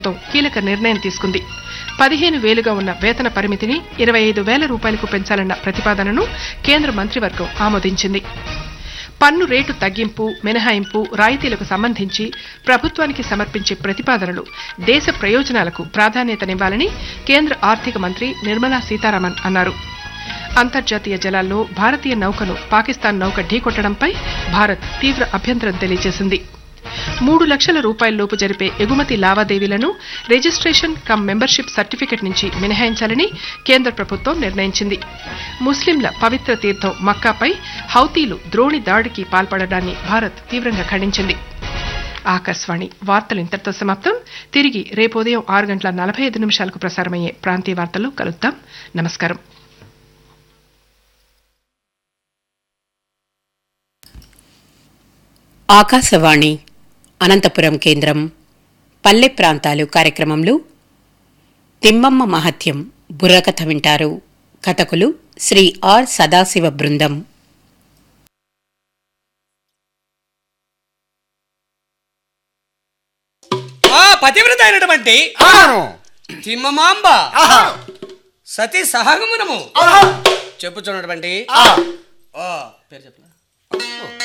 ప్రభుత్వం కీలక నిర్ణయం తీసుకుంది పదిహేను వేలుగా ఉన్న వేతన పరిమితిని ఇరవై ఐదు వేల రూపాయలకు పెంచాలన్న ప్రతిపాదనను కేంద్ర మంత్రివర్గం ఆమోదించింది పన్ను రేటు తగ్గింపు మినహాయింపు రాయితీలకు సంబంధించి ప్రభుత్వానికి సమర్పించే ప్రతిపాదనలు దేశ ప్రయోజనాలకు ప్రాధాన్యతనివ్వాలని కేంద్ర ఆర్థిక మంత్రి నిర్మలా సీతారామన్ అన్నారు అంతర్జాతీయ జలాల్లో భారతీయ నౌకను పాకిస్తాన్ నౌక ఢీకొట్టడంపై భారత్ తీవ్ర అభ్యంతరం తెలియజేసింది మూడు లక్షల రూపాయలలోపు జరిపే ఎగుమతి లావాదేవీలను రిజిస్ట్రేషన్ కమ్ మెంబర్షిప్ సర్టిఫికెట్ నుంచి మినహాయించాలని కేంద్ర ప్రభుత్వం నిర్ణయించింది ముస్లింల పవిత్ర తీర్థం మక్కాపై హౌతీలు ద్రోణి దాడికి పాల్పడడాన్ని భారత్ తీవ్రంగా ఖండించింది ఆకాశవాణి వార్తలు ఇంతటితో సమాప్తం తిరిగి రేపు ఉదయం ఆరు గంటల నలభై ఐదు నిమిషాలకు ప్రసారమయ్యే ప్రాంతీయ వార్తలు కలుద్దాం నమస్కారం ఆకాశవాణి అనంతపురం కేంద్రం పల్లె ప్రాంతాలు కార్యక్రమంలో తిమ్మమ్మ మహత్యం బుర్రకథ వింటారు కథకులు శ్రీ ఆర్ సదాశివ బృందం ఆ పతివ్రత అయినటువంటి తిమ్మమాంబ సతీ సహగమనము చెప్పుచున్నటువంటి ఆ, పేరు చెప్పలా